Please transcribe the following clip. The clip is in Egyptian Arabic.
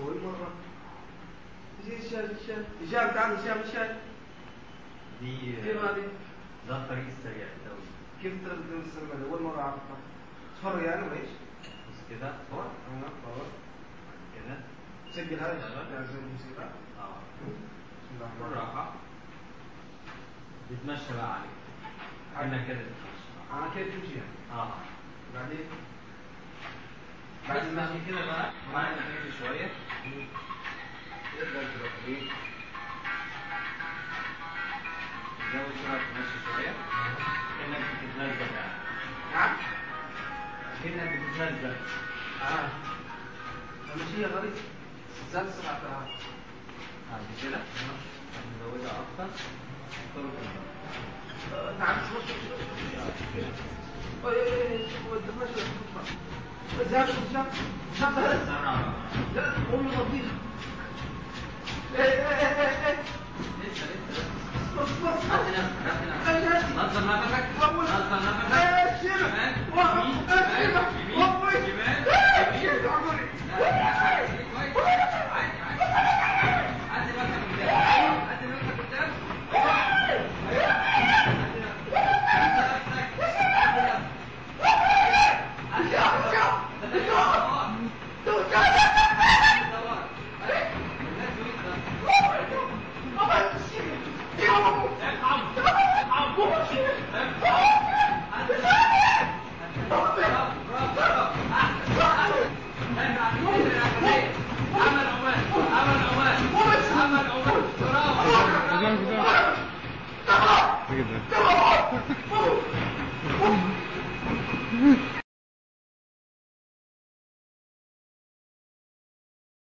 أول مرة زي الشاي الشاي هشام تعال هشام الشاي دي كيف هذه؟ ده الطريق السريع الدولي كيف تقدر تسمى أول مرة أعرفها تفرج يعني ولا إيش؟ بص كده صور أنا أتصور كده سجل هذا يا زي الموسيقى اه بسم الله الرحمن الرحيم بالراحة بتمشى بقى عليك كأنك كده بتمشى أنا كيف تمشي يعني؟ اه بعدين بعد ما تمشي كده بقى معانا تمشي شوية يبدأ الترقيم تزود سرعة تمشي شوية كأنك بتتنزل يعني نعم كأنك بتتنزل آه المشي غريب زاد سرعتها بعد كده نزودها أكتر طرق الضغط. نعم شوف شوف المشي زاد زاد زاد سرعة لا قوم نظيف ايه ايه ايه ايه لسه لسه بص بص هات نفسك هات نفسك نظم نفسك أول نظم نفسك ايه شيلة شمال واحد يمين ايه شيلة شمال وابوي شمال ايه يمين شيلة عمري لا عادي كويس عادي عادي عادي نفسك قدام عادي نفسك قدام عمل عمان عمل عمان عمل عمان برافو كده